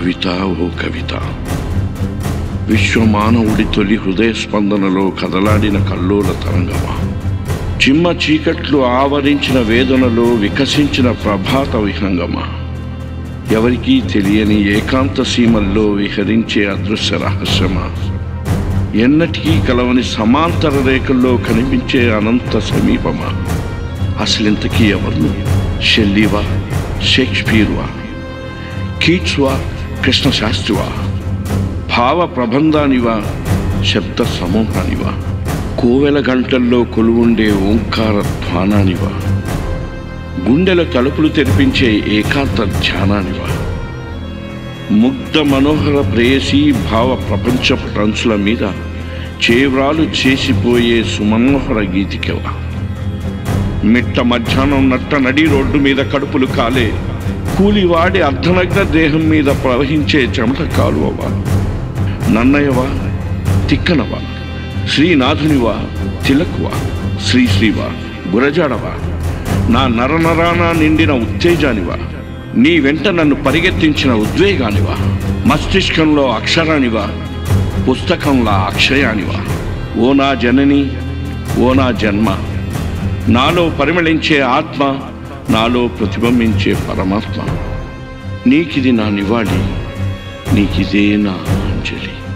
కవిత ఓ కవిత విశ్వమానవుడి తొలి హృదయ స్పందనలో కదలాడిన కల్లోల తరంగమా చిమ్మ చీకట్లు ఆవరించిన వేదనలో వికసించిన ప్రభాత విహంగమా ఎవరికీ తెలియని ఏకాంత సీమల్లో విహరించే అదృశ్య రహస్యమా ఎన్నటికీ కలవని సమాంతర రేఖల్లో కనిపించే అనంత సమీపమా అసలింతకీ ఎవరు షెల్లీవా షేక్స్పియర్వా కీట్స్వా కృష్ణశాస్త్రివా భావ ప్రబంధానివా శబ్ద సమూహానివా కోవెల గంటల్లో కొలువుండే ఓంకార ధ్వానానివా గుండెల తలుపులు తెరిపించే ఏకాంత ధ్యానానివా ముగ్ధ మనోహర ప్రేయసీ భావ ప్రపంచపు టంచుల మీద చేవ్రాలు చేసిపోయే సుమనోహర గీతికవా మిట్ట మధ్యాహ్నం నట్ట నడి రోడ్డు మీద కడుపులు కాలే కూలివాడి అర్ధనగ్న దేహం మీద ప్రవహించే చెమట కాలువవా నన్నయవా తిక్కనవా శ్రీనాథునివా తిలకువా శ్రీశ్రీవా గురజాడవా నా నరనరాన నిండిన ఉత్తేజానివా నీ వెంట నన్ను పరిగెత్తించిన ఉద్వేగానివా మస్తిష్కంలో అక్షరానివా పుస్తకంలా అక్షయానివా ఓ నా జనని ఓ నా జన్మ నాలో పరిమళించే ఆత్మ నాలో ప్రతిబింబించే పరమాత్మ నీకిది నా నివాళి నీకిదే నా అంజలి